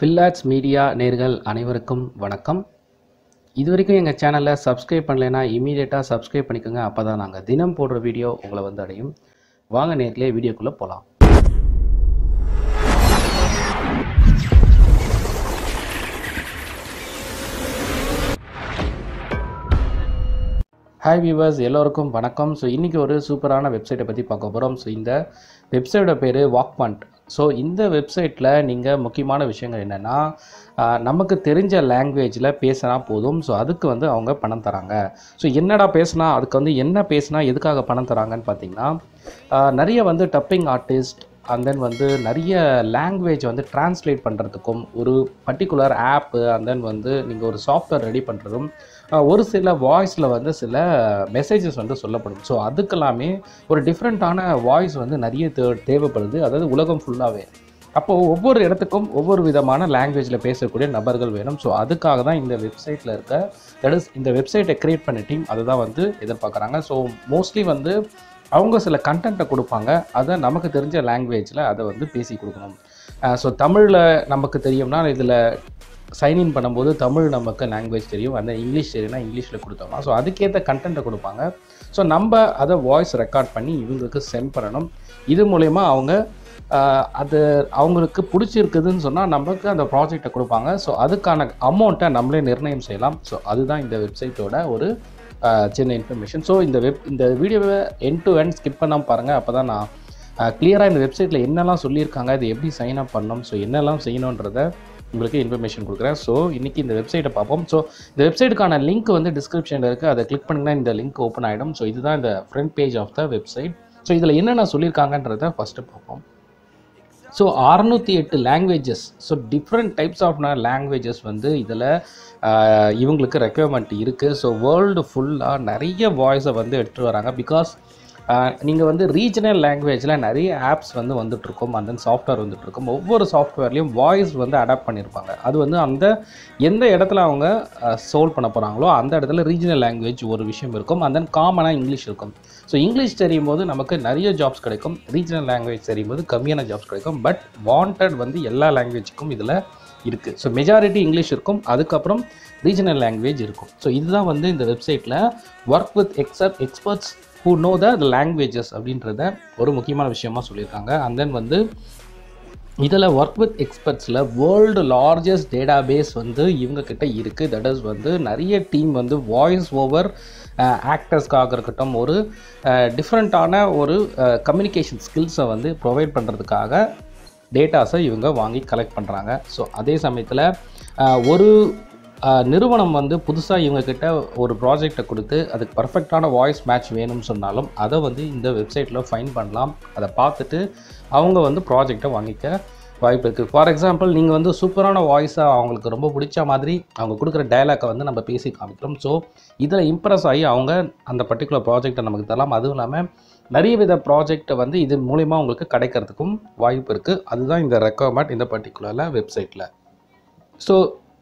ஃபில்லாட்ஸ் media நேர்கள் அனைவருக்கும் வணக்கம் இது வரைக்கும் எங்கள் சேனலை சப்ஸ்கிரைப் பண்ணலைன்னா இமீடியட்டாக சப்ஸ்கிரைப் பண்ணிக்கோங்க அப்போ தான் நாங்கள் தினம் போடுற வீடியோ உங்களை வந்து அடையும் வாங்க நேர்களே வீடியோக்குள்ளே போகலாம் ஹாய் வியூவர்ஸ் எல்லோருக்கும் வணக்கம் ஸோ இன்றைக்கி ஒரு சூப்பரான வெப்சைட்டை பற்றி பார்க்க போகிறோம் ஸோ இந்த வெப்சைட்டோட பேர் வாக்மண்ட் ஸோ இந்த வெப்சைட்டில் நீங்கள் முக்கியமான விஷயங்கள் என்னென்னா நமக்கு தெரிஞ்ச லாங்குவேஜில் பேசினா போதும் ஸோ அதுக்கு வந்து அவங்க பணம் தராங்க ஸோ என்னடா பேசுனா அதுக்கு வந்து என்ன பேசுனா எதுக்காக பணம் தராங்கன்னு பார்த்தீங்கன்னா ஆஹ் நிறைய வந்து டப்பிங் ஆர்டிஸ்ட் அண்ட் தென் வந்து நிறைய லாங்குவேஜ் வந்து டிரான்ஸ்லேட் பண்ணுறதுக்கும் ஒரு பர்டிகுலர் ஆப்பு அண்ட் தென் வந்து நீங்கள் ஒரு சாஃப்ட்வேர் ரெடி பண்ணுறதும் ஆஹ் ஒரு சில வாய்ஸில் வந்து சில மெசேஜஸ் வந்து சொல்லப்படும் ஸோ அதுக்கெல்லாமே ஒரு டிஃப்ரெண்ட்டான வாய்ஸ் வந்து நிறைய தே தேவைப்படுது அதாவது உலகம் ஃபுல்லாகவே அப்போது ஒவ்வொரு இடத்துக்கும் ஒவ்வொரு விதமான லாங்குவேஜில் பேசக்கூடிய நபர்கள் வேணும் ஸோ அதுக்காக தான் இந்த வெப்சைட்டில் இருக்க தட் இஸ் இந்த வெப்சைட்டை க்ரியேட் பண்ண டீம் அதை தான் வந்து எதிர்பார்க்குறாங்க ஸோ மோஸ்ட்லி வந்து அவங்க சில கண்டென்ட்டை கொடுப்பாங்க அதை நமக்கு தெரிஞ்ச லாங்குவேஜில் அதை வந்து பேசி கொடுக்கணும் ஸோ தமிழில் நமக்கு தெரியும்னா இதில் சைன்இன் பண்ணும்போது தமிழ் நமக்கு லாங்குவேஜ் தெரியும் அந்த இங்கிலீஷ் தெரியும்னா இங்கிலீஷில் கொடுத்தோம்னா ஸோ அதுக்கேற்ற கண்டென்ட்டை கொடுப்பாங்க ஸோ நம்ம அதை வாய்ஸ் ரெக்கார்ட் பண்ணி இவங்களுக்கு சென்ட் பண்ணணும் இது மூலயமா அவங்க ஆஹ், அது அவங்களுக்கு பிடிச்சிருக்குதுன்னு சொன்னால் நமக்கு அந்த ப்ராஜெக்டை கொடுப்பாங்க ஸோ அதுக்கான அமௌண்ட்டை நம்மளே நிர்ணயம் செய்யலாம் ஸோ அதுதான் இந்த வெப்சைட்டோட ஒரு ஆஹ், சின்ன இன்ஃபர்மேஷன் ஸோ இந்த வெப் இந்த வீடியோவை என் டு எண்ட் ஸ்கிப் பண்ணாமல் பாருங்கள் அப்போ தான் நான் கிளியராக இந்த வெப்சைட்டில் என்னெல்லாம் சொல்லியிருக்காங்க இது எப்படி சைன் அப் பண்ணணும் ஸோ என்னெல்லாம் செய்யணுன்றதை உங்களுக்கு இன்ஃபர்மேஷன் கொடுக்குறேன் ஸோ இன்றைக்கி இந்த வெப்சைட்டை பார்ப்போம் ஸோ இந்த வெப்சைட்டுக்கான லிங்க் வந்து டிஸ்கிரிப்ஷனில் இருக்குது அதை கிளிக் பண்ணிங்கன்னா இந்த லிங்க் ஓப்பன் ஆகிடும் ஸோ இதுதான் இந்த front page of the website so இதில் என்னென்ன சொல்லியிருக்காங்கன்றதை ஃபஸ்ட்டு பார்ப்போம் ஸோ அறநூற்றி எட்டு languages so different types of languages வந்து இதில் இவங்களுக்கு ரெக்குவயர்மெண்ட் இருக்குது ஸோ வேர்ல்டு ஃபுல்லாக நிறைய வாய்ஸை வந்து எடுத்துகிட்டு வராங்க பிகாஸ் நீங்கள் வந்து ரீஜனல் லாங்குவேஜில் நிறைய ஆப்ஸ் வந்து வந்துட்டுருக்கும் அந்த சாஃப்ட்வேர் வந்துட்டுருக்கும் ஒவ்வொரு சாஃப்ட்வேர்லேயும் வாய்ஸ் வந்து அடாப்ட் பண்ணியிருப்பாங்க அது வந்து அந்த எந்த இடத்துல அவங்க சோல்வ் பண்ண போகிறாங்களோ அந்த இடத்துல ரீஜனல் லாங்குவேஜ் ஒரு விஷயம் இருக்கும் and then காமனாக இங்கிலீஷ் இருக்கும் ஸோ இங்கிலீஷ் தெரியும் போது நமக்கு நிறைய ஜாப்ஸ் கிடைக்கும் ரீஜனல் லாங்குவேஜ் தெரியும் போது கம்மியான ஜாப்ஸ் கிடைக்கும் பட் வாண்டட் வந்து எல்லா லாங்குவேஜுக்கும் இதில் இருக்குது ஸோ மெஜாரிட்டி இங்கிலீஷ் இருக்கும் அதுக்கப்புறம் ரீஜனல் லாங்குவேஜ் இருக்கும் ஸோ இதுதான் வந்து இந்த வெப்சைட்டில் ஒர்க் வித் எக்ஸப் experts who know the languages அப்படின்றத ஒரு முக்கியமான விஷயமா சொல்லியிருக்காங்க அண்ட் தென் வந்து இதில் ஒர்க் வித் எக்ஸ்பர்ட்ஸில் வேர்ல்டு லார்ஜஸ்ட் டேட்டா பேஸ் வந்து இவங்க கிட்ட இருக்குது தட் இஸ் வந்து நிறைய டீம் வந்து வாய்ஸ் ஓவர் ஆக்டர்ஸ்க்காக இருக்கட்டும் ஒரு டிஃப்ரெண்ட்டான ஒரு கம்யூனிகேஷன் ஸ்கில்ஸை வந்து ப்ரொவைட் பண்ணுறதுக்காக டேட்டாஸை இவங்க வாங்கி கலெக்ட் பண்ணுறாங்க ஸோ அதே சமயத்தில் ஒரு அஹ், நிறுவனம் வந்து புதுசாக இவங்கக்கிட்ட ஒரு ப்ராஜெக்டை கொடுத்து அதுக்கு பர்ஃபெக்டான வாய்ஸ் மேட்ச் வேணும்னு சொன்னாலும் அதை வந்து இந்த வெப்சைட்டில் ஃபைன் பண்ணலாம் அதை பார்த்துட்டு அவங்க வந்து ப்ராஜெக்டை வாங்கிக்க வாய்ப்பு இருக்குது ஃபார் எக்ஸாம்பிள் நீங்கள் வந்து சூப்பரான வாய்ஸாக அவங்களுக்கு ரொம்ப பிடிச்ச மாதிரி அவங்க கொடுக்குற டயலாக்கை வந்து நம்ம பேசி காமிக்கிறோம் ஸோ இதில் இம்ப்ரெஸ் ஆகி அவங்க அந்த பர்டிகுலர் ப்ராஜெக்டை நமக்கு தரலாம் அதுவும் இல்லாமல் நிறைய வித ப்ராஜெக்டை வந்து இது மூலிமா உங்களுக்கு கிடைக்கிறதுக்கும் வாய்ப்பு இருக்குது அதுதான் இந்த ரெக்குவயர்மெண்ட் இந்த பர்டிகுலரில் வெப்சைட்டில் ஸோ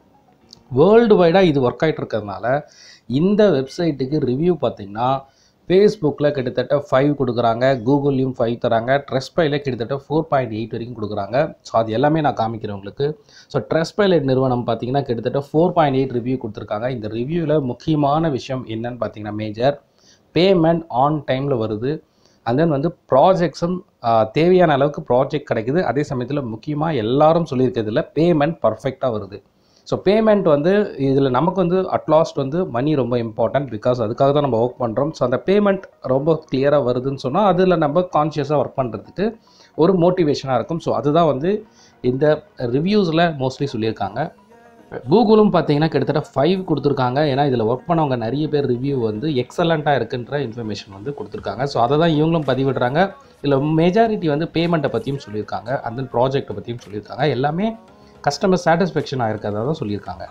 வேர்ல்டு வைடாக இது ஒர்க் ஆகிட்டு இருக்கிறதுனால இந்த வெப்சைட்டுக்கு ரிவ்யூ பார்த்தீங்கன்னா ஃபேஸ்புக்கில் கிட்டத்தட்ட ஃபைவ் கொடுக்குறாங்க கூகுள்லேயும் ஃபைவ் தராங்க ட்ரெஸ்பைல கிட்டத்தட்ட ஃபோர் பாயிண்ட் எயிட் வரைக்கும் கொடுக்குறாங்க ஸோ அது எல்லாமே நான் காமிக்கிறேன் உங்களுக்கு ஸோ ட்ரெஸ்பைலட் நிறுவனம் பார்த்தீங்கன்னா கிட்டத்தட்ட ஃபோர் பாயிண்ட் எயிட் ரிவ்யூ கொடுத்துருக்காங்க இந்த ரிவ்யூவில் முக்கியமான விஷயம் என்னன்னு பார்த்தீங்கன்னா மேஜர் பேமெண்ட் ஆன் டைமில் வருது and then வந்து ப்ராஜெக்ட்ஸும் தேவையான அளவுக்கு ப்ராஜெக்ட் கிடைக்குது அதே சமயத்தில் முக்கியமாக எல்லாரும் சொல்லியிருக்கிறதுல பேமெண்ட் பர்ஃபெக்டாக வருது ஸோ பேமெண்ட் வந்து இதில் நமக்கு வந்து அட்லாஸ்ட் வந்து மணி ரொம்ப இம்பார்ட்டன்ட் பிகாஸ் அதுக்காக தான் நம்ம ஒர்க் பண்ணுறோம் ஸோ அந்த பேமெண்ட் ரொம்ப கிளியராக வருதுன்னு சொன்னால் அதில் நம்ம கான்ஷியஸாக ஒர்க் பண்ணுறதுக்கு ஒரு மோட்டிவேஷனாக இருக்கும் ஸோ அதுதான் வந்து இந்த ரிவ்யூஸில் மோஸ்ட்லி சொல்லியிருக்காங்க கூகுளும் பார்த்தீங்கன்னா கிட்டத்தட்ட ஃபைவ் கொடுத்துருக்காங்க ஏன்னா இதில் ஒர்க் பண்ணவங்க நிறைய பேர் ரிவ்யூ வந்து எக்ஸலண்ட்டாக இருக்குன்ற இன்ஃபர்மேஷன் வந்து கொடுத்துருக்காங்க ஸோ அதை தான் இவங்களும் பதிவிடுறாங்க இதில் மெஜாரிட்டி வந்து பேமெண்ட்டை பற்றியும் சொல்லியிருக்காங்க அந்த தென் ப்ராஜெக்ட்டை பற்றியும் சொல்லியிருக்காங்க எல்லாமே கஸ்டமர் சாட்டிஸ்ஃபேக்ஷனாக இருக்கிறதா தான் சொல்லியிருக்காங்க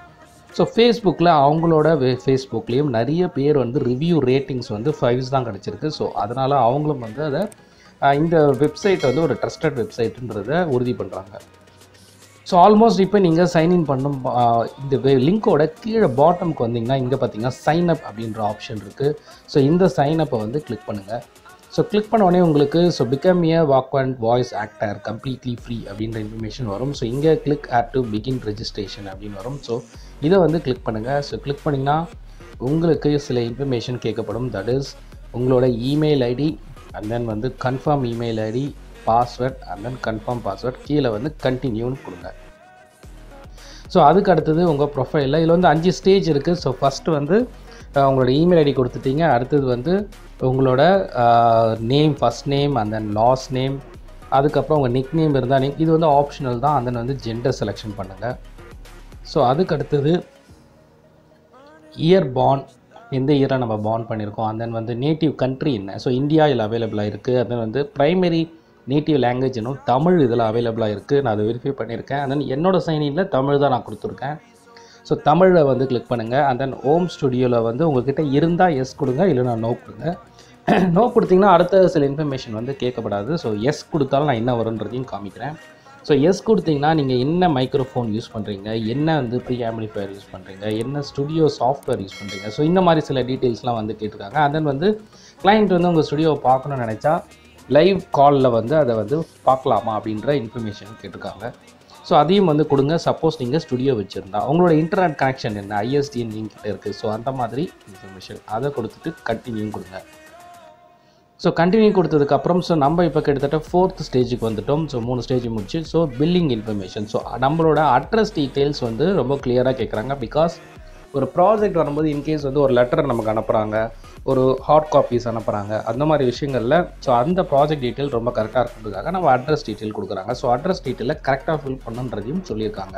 ஸோ ஃபேஸ்புக்கில் அவங்களோட ஃபேஸ்புக்லேயும் நிறைய பேர் வந்து ரிவ்யூ ரேட்டிங்ஸ் வந்து ஃபைவ்ஸ் தான் கிடச்சிருக்கு ஸோ அதனால் அவங்களும் வந்து அதை அஹ், இந்த வெப்சைட் வந்து ஒரு ட்ரஸ்டட் வெப்சைட்டுன்றதை உறுதி பண்ணுறாங்க ஸோ ஆல்மோஸ்ட் இப்போ நீங்கள் சைன்இன் பண்ணும் ஆஹ், இந்த லிங்க்கோட கீழே பாட்டமுக்கு வந்தீங்கன்னா இங்கே பார்த்தீங்கன்னா சைன் அப் அப்படின்ற ஆப்ஷன் இருக்குது ஸோ இந்த சைன் அப்பை வந்து கிளிக் பண்ணுங்கள் ஸோ கிளிக் பண்ண உடனே உங்களுக்கு so become a Vak and voice actor completely free அப்படின்ற இன்ஃபர்மேஷன் வரும் ஸோ இங்கே click add to begin registration அப்படின்னு வரும் ஸோ இதை வந்து கிளிக் பண்ணுங்கள் ஸோ கிளிக் பண்ணிங்கன்னா உங்களுக்கு சில இன்ஃபர்மேஷன் கேட்கப்படும் தட் இஸ் உங்களோட இமெயில் ஐடி அண்ட் தென் வந்து confirm email ID password and then confirm password கீழே வந்து கண்டினியூன்னு கொடுங்க ஸோ அதுக்கு அடுத்தது உங்கள் ப்ரொஃபைலில் இதில் வந்து அஞ்சு ஸ்டேஜ் இருக்குது ஸோ ஃபஸ்ட்டு வந்து அஹ், உங்களோட இமெயில் ஐடி கொடுத்துட்டீங்க அடுத்தது வந்து உங்களோட name first name and then last name அதுக்கப்புறம் உங்கள் நிக் நேம் இருந்தால் நிக் இது வந்து ஆப்ஷனல் தான் and then வந்து ஜெண்டர் செலெக்ஷன் பண்ணுங்கள் ஸோ அதுக்கு அடுத்தது இயர் பார்ன் எந்த இயரை நம்ம பார்ன் பண்ணியிருக்கோம் and then வந்து நேட்டிவ் கண்ட்ரி என்ன ஸோ இந்தியா இதில் அவைலபிளாக இருக்குது and then வந்து ப்ரைமரி நேட்டிவ் லாங்குவேஜ் இன்னும் தமிழ் இதில் அவைலபிளாக இருக்குது நான் அதை வெரிஃபை பண்ணியிருக்கேன் and then என்னோட சைனிங்கில் தமிழ் தான் நான் கொடுத்துருக்கேன் ஸோ தமிழில் வந்து கிளிக் பண்ணுங்கள் and then ஹோம் ஸ்டுடியோவில் வந்து உங்ககிட்ட இருந்தால் எஸ் கொடுங்க இல்லைனா நோ கொடுங்க நோ கொடுத்தீங்கன்னா அடுத்த சில இன்ஃபர்மேஷன் வந்து கேட்கப்படாது ஸோ எஸ் கொடுத்தாலும் நான் என்ன வரும்ன்றதையும் காமிக்கிறேன் ஸோ எஸ் கொடுத்தீங்கன்னா நீங்கள் என்ன மைக்ரோஃபோன் யூஸ் பண்ணுறீங்க என்ன வந்து ப்ரீ ஆம்பிளிஃபையர் யூஸ் பண்ணுறீங்க என்ன ஸ்டுடியோ சாஃப்ட்வேர் யூஸ் பண்ணுறீங்க ஸோ இந்த மாதிரி சில டீட்டெயில்ஸ்லாம் வந்து கேட்டிருக்காங்க and then வந்து கிளைண்ட் வந்து உங்கள் ஸ்டுடியோவை பார்க்கணும்னு நினச்சா லைவ் காலில் வந்து அதை வந்து பார்க்கலாமா அப்படின்ற இன்ஃபர்மேஷன் கேட்டிருக்காங்க ஸோ அதையும் வந்து கொடுங்க சப்போஸ் நீங்கள் ஸ்டுடியோ வச்சுருந்தா உங்களோட இன்டர்நெட் கனெக்ஷன் என்ன ஐஎஸ்டிஎன் லிங்க் கிட்ட இருக்குது ஸோ அந்த மாதிரி இன்ஃபர்மேஷன் அதை கொடுத்துட்டு கண்டினியூ கொடுங்க ஸோ கண்டினியூ கொடுத்ததுக்கப்புறம் ஸோ நம்ம இப்போ கிட்டத்தட்ட ஃபோர்த் ஸ்டேஜுக்கு வந்துட்டோம் ஸோ மூணு ஸ்டேஜ் முடிச்சு ஸோ பில்லிங் இன்ஃபர்மேஷன் ஸோ நம்மளோட அட்ரஸ் டீட்டெயில்ஸ் வந்து ரொம்ப கிளியராக கேட்குறாங்க பிகாஸ் ஒரு ப்ராஜெக்ட் வரும்போது இன்கேஸ் வந்து ஒரு லெட்டர் நமக்கு அனுப்புகிறாங்க ஒரு ஹார்ட் காப்பீஸ் அனுப்புகிறாங்க அந்த மாதிரி விஷயங்களில் ஸோ அந்த ப்ராஜெக்ட் டீட்டெயில் ரொம்ப கரெக்டாக இருக்கிறதுக்காக நம்ம அட்ரஸ் டீட்டெயில் கொடுக்குறாங்க ஸோ அட்ரஸ் டீட்டெயிலை கரெக்டாக ஃபில் பண்ணுன்றதையும் சொல்லியிருக்காங்க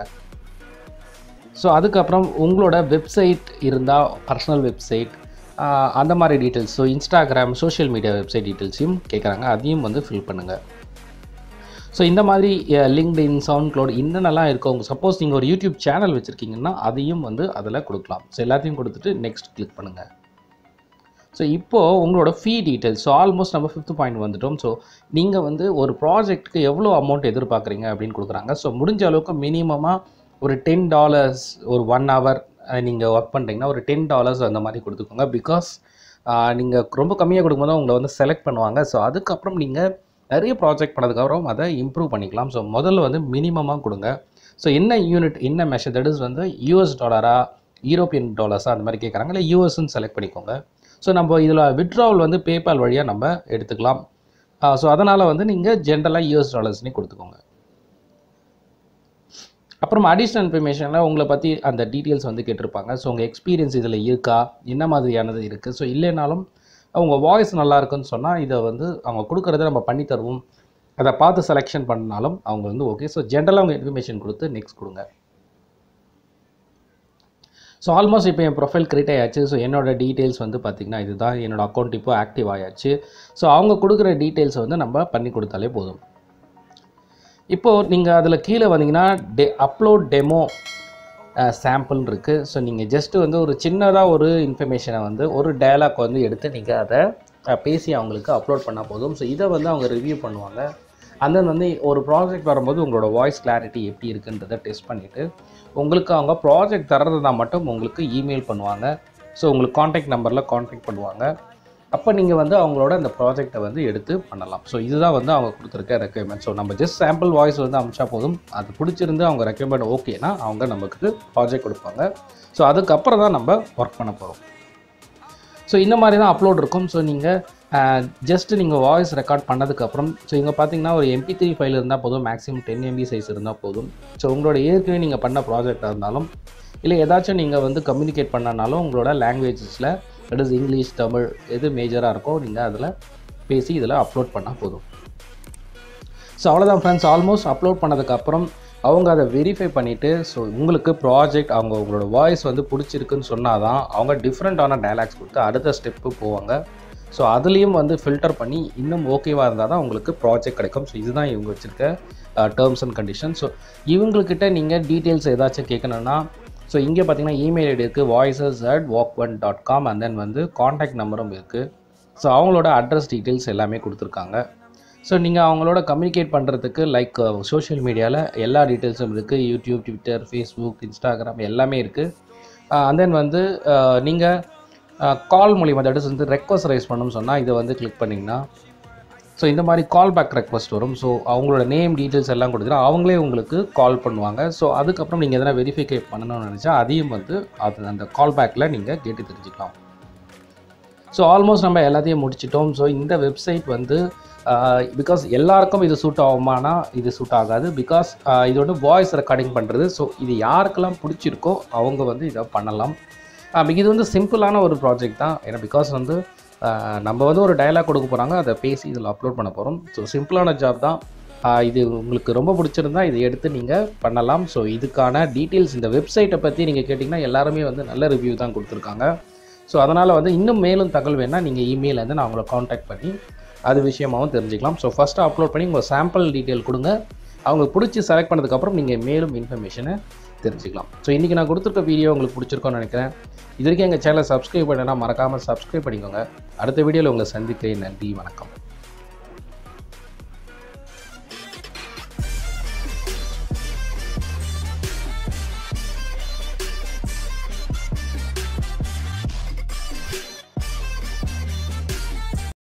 ஸோ அதுக்கப்புறம் உங்களோட வெப்சைட் இருந்தால் பர்சனல் வெப்சைட் அந்த மாதிரி details so Instagram social media website டீட்டெயில்ஸையும் கேட்குறாங்க அதையும் வந்து ஃபில் பண்ணுங்கள் ஸோ இந்த மாதிரி லிங்க்டின் சவுண்ட் க்ளவுட் என்னென்னலாம் இருக்கோ உங்கள் சப்போஸ் நீங்கள் ஒரு யூடியூப் சேனல் வச்சுருக்கீங்கன்னா அதையும் வந்து அதில் கொடுக்கலாம் ஸோ எல்லாத்தையும் கொடுத்துட்டு நெக்ஸ்ட் கிளிக் பண்ணுங்கள் ஸோ இப்போது உங்களோட ஃபீ டீட்டெயில்ஸ் ஸோ ஆல்மோஸ்ட் நம்ம ஃபிஃப்த் பாயிண்ட் வந்துட்டோம் ஸோ நீங்கள் வந்து ஒரு ப்ராஜெக்ட்டுக்கு எவ்வளோ அமௌண்ட் எதிர்பார்க்குறீங்க அப்படின்னு கொடுக்குறாங்க ஸோ முடிஞ்ச அளவுக்கு மினிமமாக ஒரு டென் டாலர்ஸ் ஒரு ஒன் ஹவர் நீங்கள் ஒர்க் பண்ணுறீங்கன்னா ஒரு டென் டாலர்ஸ் அந்த மாதிரி கொடுத்துக்கோங்க பிகாஸ் நீங்கள் ரொம்ப கம்மியாக கொடுக்கும்போது உங்களை வந்து செலக்ட் பண்ணுவாங்க ஸோ அதுக்கப்புறம் நீங்கள் நிறைய ப்ராஜெக்ட் பண்ணதுக்கப்புறம் அதை இம்ப்ரூவ் பண்ணிக்கலாம் ஸோ முதல்ல வந்து மினிமமாக கொடுங்க ஸோ என்ன யூனிட் என்ன மெஷர் தட் இஸ் வந்து யூஎஸ் டாலரா யூரோப்பியன் டாலர்ஸா அந்த மாதிரி கேட்குறாங்க இல்லை யூஎஸ்ன்னு செலக்ட் பண்ணிக்கோங்க ஸோ நம்ம இதில் விட்ராவல் வந்து பேபால் வழியாக நம்ம எடுத்துக்கலாம் ஸோ அதனால் வந்து நீங்கள் ஜென்ரலாக யூஎஸ் டாலர்ஸ்னே கொடுத்துக்கோங்க அப்புறம் அடிஷ்னல் இன்ஃபர்மேஷனில் உங்களை பற்றி அந்த டீட்டெயில்ஸ் வந்து கேட்டிருப்பாங்க ஸோ உங்கள் எக்ஸ்பீரியன்ஸ் இதில் இருக்கா என்ன மாதிரியானது இருக்குது ஸோ இல்லைனாலும் அவங்க வாய்ஸ் நல்லா இருக்குன்னு சொன்னால் இதை வந்து அவங்க கொடுக்குறத நம்ம பண்ணி தருவோம் அதை பார்த்து செலெக்ஷன் பண்ணாலும் அவங்க வந்து ஓகே ஸோ ஜென்ரலாக அவங்க இன்ஃபர்மேஷன் கொடுத்து நெக்ஸ்ட் கொடுங்க ஸோ ஆல்மோஸ்ட் இப்போ என் ப்ரொஃபைல் கிரியேட் ஆயாச்சு ஸோ என்னோட டீட்டெயில்ஸ் வந்து பார்த்திங்கன்னா இதுதான் என்னோட அக்கௌண்ட் இப்போ ஆக்டிவ் ஆயாச்சு ஸோ அவங்க கொடுக்குற டீட்டெயில்ஸை வந்து நம்ம பண்ணி கொடுத்தாலே போதும் இப்போது நீங்கள் அதில் கீழே வந்தீங்கன்னா டெ அப்லோட் டெமோ சாம்பிள் இருக்குது ஸோ நீங்கள் ஜஸ்ட்டு வந்து ஒரு சின்னதாக ஒரு இன்ஃபர்மேஷனை வந்து ஒரு டயலாக் வந்து எடுத்து நீங்கள் அதை அஹ், பேசி அவங்களுக்கு அப்லோட் பண்ணால் போதும் ஸோ இதை வந்து அவங்க ரிவ்யூ பண்ணுவாங்க and then வந்து ஒரு ப்ராஜெக்ட் வரும்போது உங்களோட வாய்ஸ் கிளாரிட்டி எப்படி இருக்குன்றதை டெஸ்ட் பண்ணிவிட்டு உங்களுக்கு அவங்க ப்ராஜெக்ட் தர்றதுனா மட்டும் உங்களுக்கு இமெயில் பண்ணுவாங்க ஸோ உங்களுக்கு காண்டாக்ட் நம்பரில் காண்டாக்ட் பண்ணுவாங்க அப்போ நீங்கள் வந்து அவங்களோட அந்த ப்ராஜெக்டை வந்து எடுத்து பண்ணலாம் ஸோ இதுதான் வந்து அவங்க கொடுத்துருக்க ரெக்குயர்மெண்ட் ஸோ நம்ம ஜஸ்ட் சாம்பிள் வாய்ஸ் வந்து அமிச்சா போதும் அது பிடிச்சிருந்து அவங்க ரெக்குயர்மெண்ட் ஓகேனா அவங்க நமக்கு ப்ராஜெக்ட் கொடுப்பாங்க ஸோ அதுக்கப்புறம் தான் நம்ம ஒர்க் பண்ண போகிறோம் ஸோ இந்த மாதிரி தான் அப்லோட் இருக்கும் ஸோ நீங்கள் ஜஸ்ட் நீங்கள் வாய்ஸ் ரெக்கார்ட் பண்ணதுக்கப்புறம் ஸோ இங்கே பார்த்தீங்கன்னா ஒரு எம்பி த்ரீ ஃபைல் இருந்தால் போதும் மேக்ஸிமம் டென் எம்பி சைஸ் இருந்தால் போதும் ஸோ உங்களோட ஏற்கனவே நீங்கள் பண்ண ப்ராஜெக்டாக இருந்தாலும் இல்லை ஏதாச்சும் நீங்கள் வந்து கம்யூனிகேட் பண்ணனாலும் உங்களோட லாங்குவேஜஸில் தட் இஸ் இங்கிலீஷ் தமிழ் எது மேஜராக இருக்கோ நீங்கள் அதில் பேசி இதில் அப்லோட் பண்ணால் போதும் ஸோ அவ்வளோதான் ஃப்ரெண்ட்ஸ் ஆல்மோஸ்ட் அப்லோட் பண்ணதுக்கப்புறம் அவங்க அதை வெரிஃபை பண்ணிவிட்டு ஸோ உங்களுக்கு ப்ராஜெக்ட் அவங்க உங்களோட வாய்ஸ் வந்து பிடிச்சிருக்குன்னு சொன்னால் தான் அவங்க டிஃப்ரெண்ட்டான டயலாக்ஸ் கொடுத்து அடுத்த ஸ்டெப்பு போவாங்க ஸோ அதுலேயும் வந்து ஃபில்டர் பண்ணி இன்னும் ஓகேவாக இருந்தால் தான் உங்களுக்கு ப்ராஜெக்ட் கிடைக்கும் ஸோ இதுதான் இவங்க வச்சுருக்க டேர்ம்ஸ் அண்ட் கண்டிஷன் ஸோ இவங்கக்கிட்ட நீங்கள் டீட்டெயில்ஸ் ஏதாச்சும் கேட்கணுன்னா ஸோ இங்கே பார்த்தீங்கன்னா இமெயில் ஐடி இருக்குது voices at Vak one dot com and then வந்து காண்டாக்ட் நம்பரும் இருக்குது ஸோ அவங்களோட அட்ரஸ் டீட்டெயில்ஸ் எல்லாமே கொடுத்துருக்காங்க ஸோ நீங்கள் அவங்களோட கம்யூனிகேட் பண்ணுறதுக்கு லைக் சோஷியல் மீடியாவில் எல்லா டீட்டெயில்ஸும் இருக்குது யூடியூப் ட்விட்டர் ஃபேஸ்புக் இன்ஸ்டாகிராம் எல்லாமே இருக்குது அண்ட் தென் வந்து நீங்கள் கால் மூலிமா தட் இஸ் வந்து ரெக்வஸ்ட் ரைஸ் பண்ணணும்னு சொன்னால் இதை வந்து கிளிக் பண்ணிங்கன்னா ஸோ இந்த மாதிரி கால் பேக் ரெக்வஸ்ட் வரும் ஸோ அவங்களோட நேம் டீட்டெயில்ஸ் எல்லாம் கொடுத்துட்டு அவங்களே உங்களுக்கு கால் பண்ணுவாங்க ஸோ அதுக்கப்புறம் நீங்கள் எதனா வெரிஃபிகை பண்ணணும்னு நினச்சா அதையும் வந்து அது அந்த கால் பேக்கில் நீங்கள் கேட்டு தெரிஞ்சுக்கலாம் ஸோ ஆல்மோஸ்ட் நம்ம எல்லாத்தையும் முடிச்சிட்டோம் ஸோ இந்த வெப்சைட் வந்து பிகாஸ் எல்லாருக்கும் இது சூட் ஆகுமானா இது சூட் ஆகாது பிகாஸ் இது வந்து வாய்ஸ் ரெக்கார்டிங் பண்ணுறது ஸோ இது யாருக்கெல்லாம் பிடிச்சிருக்கோ அவங்க வந்து இதை பண்ணலாம் ஆஹ் இது வந்து சிம்பிளான ஒரு ப்ராஜெக்ட் தான் ஏன்னா பிகாஸ் வந்து ஆஹ் நம்ம வந்து ஒரு டயலாக் கொடுக்க போகிறாங்க அதை பேசி இதில் அப்லோட் பண்ண போகிறோம் ஸோ சிம்பிளான ஜாப் தான் ஆஹ் இது உங்களுக்கு ரொம்ப பிடிச்சிருந்தா இதை எடுத்து நீங்கள் பண்ணலாம் ஸோ இதுக்கான டீட்டெயில்ஸ் இந்த வெப்சைட்டை பற்றி நீங்கள் கேட்டிங்கன்னா எல்லாருமே வந்து நல்ல ரிவ்யூ தான் கொடுத்துருக்காங்க ஸோ அதனால் வந்து இன்னும் மேலும் தகவல் வேணால் நீங்கள் இமெயில் வந்து நான் உங்களை காண்டாக்ட் பண்ணி அது விஷயமாகவும் தெரிஞ்சுக்கலாம் ஸோ ஃபஸ்ட்டு அப்லோட் பண்ணி உங்கள் சாம்பிள் டீட்டெயில் கொடுங்க அவங்க பிடிச்சி செலக்ட் பண்ணதுக்கப்புறம் நீங்கள் மேலும் இன்ஃபர்மேஷனை தெரிஞ்சுக்கலாம் ஸோ இன்றைக்கி நான் கொடுத்துருக்க வீடியோ உங்களுக்கு பிடிச்சிருக்கோன்னு நினைக்கிறேன் இது வரைக்கும் எங்கள் சேனலை சப்ஸ்கிரைப் பண்ணனா மறக்காமல் சப்ஸ்கிரைப் பண்ணிக்கோங்க அடுத்த வீடியோவில் உங்களை சந்திக்கிறேன் நன்றி வணக்கம்